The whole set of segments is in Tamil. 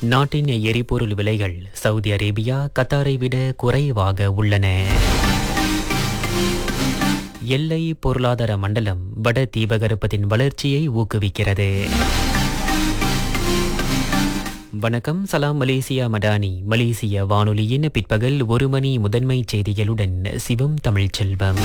நாட்டின் எரிபொருள் விலைகள் சவுதி அரேபியா கத்தாரை விட குறைவாக உள்ளன எல்லை பொருளாதார மண்டலம் வட தீபகற்பத்தின் வளர்ச்சியை ஊக்குவிக்கிறது வணக்கம் சலாம் மலேசியா மடானி மலேசிய வானொலியின் பிற்பகல் ஒரு மணி முதன்மை செய்திகளுடன் சிவம் தமிழ்ச்செல்வம்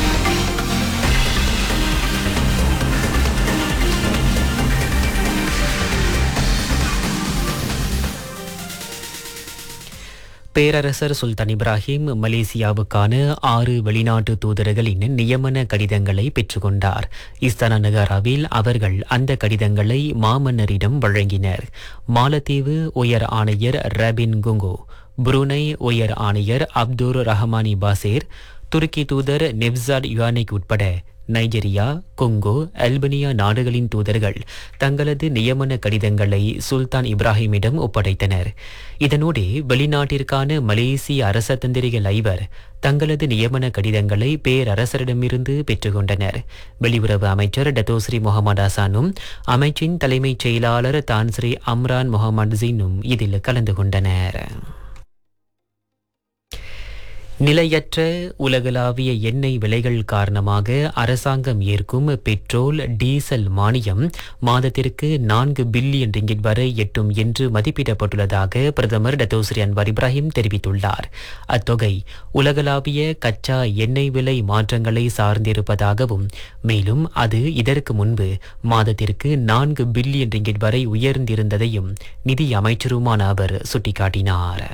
பேரரசர் சுல்தான் இப்ராஹிம் மலேசியாவுக்கான ஆறு வெளிநாட்டு தூதர்களின் நியமன கடிதங்களை பெற்றுக்கொண்டார் இஸ்தானா நகராவில் அவர்கள் அந்த கடிதங்களை மாமன்னரிடம் வழங்கினர் மாலத்தீவு உயர் ஆணையர் ரபின் குங்கோ புருனை உயர் ஆணையர் அப்துர் ரஹமானி பாசேர் துருக்கி தூதர் நெவ்சாட் யுவானிக் உட்பட நைஜீரியா கொங்கோ அல்பனியா நாடுகளின் தூதர்கள் தங்களது நியமன கடிதங்களை சுல்தான் இப்ராஹிமிடம் ஒப்படைத்தனர் இதனோடு வெளிநாட்டிற்கான மலேசிய அரச தந்திரிகள் ஐவர் தங்களது நியமன கடிதங்களை பேரரசரிடமிருந்து பெற்றுக்கொண்டனர் வெளியுறவு அமைச்சர் டத்தோஸ்ரீ முகமது ஹசானும் அமைச்சின் தலைமைச் செயலாளர் தான்ஸ்ரீ அம்ரான் முகமது ஜீனும் இதில் கலந்து கொண்டனர் நிலையற்ற உலகளாவிய எண்ணெய் விலைகள் காரணமாக அரசாங்கம் ஏற்கும் பெட்ரோல் டீசல் மானியம் மாதத்திற்கு நான்கு பில்லியன் ரிங்கிட் வரை எட்டும் என்று மதிப்பிடப்பட்டுள்ளதாக பிரதமர் டத்தோஸ்ரீ அன்வார் இப்ராஹிம் தெரிவித்துள்ளார் அத்தொகை உலகளாவிய கச்சா எண்ணெய் விலை மாற்றங்களை சார்ந்திருப்பதாகவும் மேலும் அது இதற்கு முன்பு மாதத்திற்கு நான்கு பில்லியன் ரிங்கிட் வரை உயர்ந்திருந்ததையும் நிதி அமைச்சருமான அவர் சுட்டிக்காட்டினார்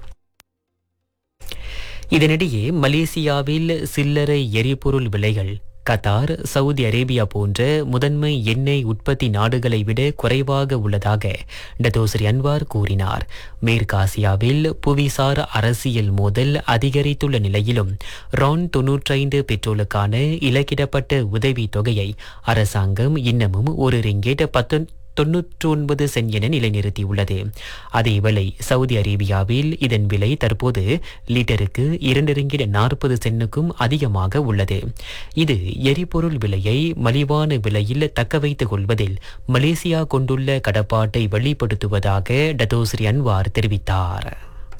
இதனிடையே மலேசியாவில் சில்லறை எரிபொருள் விலைகள் கத்தார் சவுதி அரேபியா போன்ற முதன்மை எண்ணெய் உற்பத்தி நாடுகளை விட குறைவாக உள்ளதாக டத்தோஸ்ரீ அன்வார் கூறினார் மேற்காசியாவில் புவிசார் அரசியல் மோதல் அதிகரித்துள்ள நிலையிலும் ரான் தொன்னூற்றைந்து பெட்ரோலுக்கான இலக்கிடப்பட்ட உதவி தொகையை அரசாங்கம் இன்னமும் ஒரு ரிங்கெட் பத்து தொன்னூற்றி ஒன்பது சென் என நிலைநிறுத்தியுள்ளது அதேவேளை சவுதி அரேபியாவில் இதன் விலை தற்போது லிட்டருக்கு இரண்டு ரிங்கிட் நாற்பது சென்னுக்கும் அதிகமாக உள்ளது இது எரிபொருள் விலையை மலிவான விலையில் தக்க வைத்துக் கொள்வதில் மலேசியா கொண்டுள்ள கடப்பாட்டை வெளிப்படுத்துவதாக டத்தோஸ்ரீ அன்வார் தெரிவித்தார்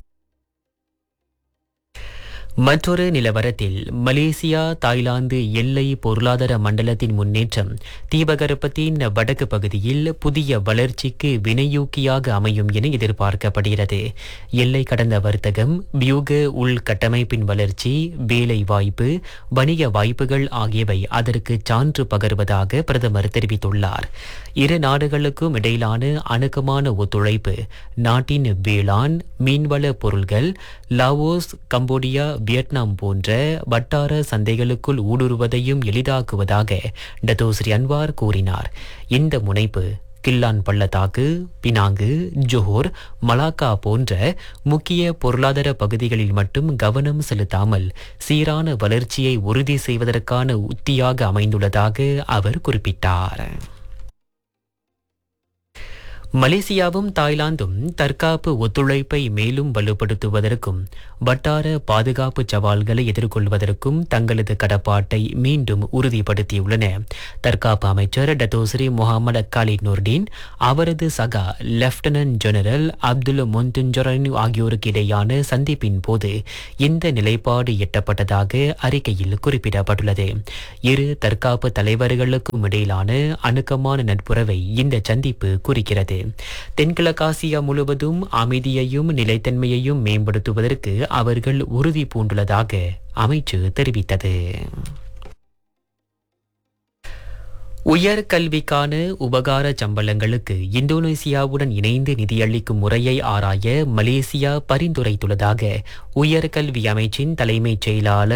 மற்றொரு நிலவரத்தில் மலேசியா தாய்லாந்து எல்லை பொருளாதார மண்டலத்தின் முன்னேற்றம் தீபகற்பத்தின் வடக்கு பகுதியில் புதிய வளர்ச்சிக்கு வினையூக்கியாக அமையும் என எதிர்பார்க்கப்படுகிறது எல்லை கடந்த வர்த்தகம் வியூக உள்கட்டமைப்பின் வளர்ச்சி வேலை வாய்ப்பு வணிக வாய்ப்புகள் ஆகியவை அதற்கு சான்று பகர்வதாக பிரதமர் தெரிவித்துள்ளார் இரு நாடுகளுக்கும் இடையிலான அணுக்கமான ஒத்துழைப்பு நாட்டின் வேளாண் மீன்வள பொருள்கள் லாவோஸ் கம்போடியா வியட்நாம் போன்ற வட்டார சந்தைகளுக்குள் ஊடுருவதையும் எளிதாக்குவதாக டத்தோஸ்ரீ அன்வார் கூறினார் இந்த முனைப்பு கில்லான் பள்ளத்தாக்கு பினாங்கு ஜோஹர் மலாக்கா போன்ற முக்கிய பொருளாதார பகுதிகளில் மட்டும் கவனம் செலுத்தாமல் சீரான வளர்ச்சியை உறுதி செய்வதற்கான உத்தியாக அமைந்துள்ளதாக அவர் குறிப்பிட்டார் மலேசியாவும் தாய்லாந்தும் தற்காப்பு ஒத்துழைப்பை மேலும் வலுப்படுத்துவதற்கும் வட்டார பாதுகாப்பு சவால்களை எதிர்கொள்வதற்கும் தங்களது கடப்பாட்டை மீண்டும் உறுதிப்படுத்தியுள்ளன தற்காப்பு அமைச்சர் டத்தோஸ்ரீ முகமது அக்காலிட் நூர்டீன் அவரது சகா லெப்டினன்ட் ஜெனரல் அப்துல் மொந்துஞ்சரன் ஆகியோருக்கு இடையான சந்திப்பின் போது இந்த நிலைப்பாடு எட்டப்பட்டதாக அறிக்கையில் குறிப்பிடப்பட்டுள்ளது இரு தற்காப்பு தலைவர்களுக்கும் இடையிலான அணுக்கமான நட்புறவை இந்த சந்திப்பு குறிக்கிறது தென்கிழக்காசியா முழுவதும் அமைதியையும் நிலைத்தன்மையையும் மேம்படுத்துவதற்கு அவர்கள் உறுதி பூண்டுள்ளதாக அமைச்சு தெரிவித்தது உயர் கல்விக்கான உபகார சம்பளங்களுக்கு இந்தோனேசியாவுடன் இணைந்து நிதியளிக்கும் முறையை ஆராய மலேசியா பரிந்துரைத்துள்ளதாக உயர்கல்வி அமைச்சின் தலைமைச் செயலாளர்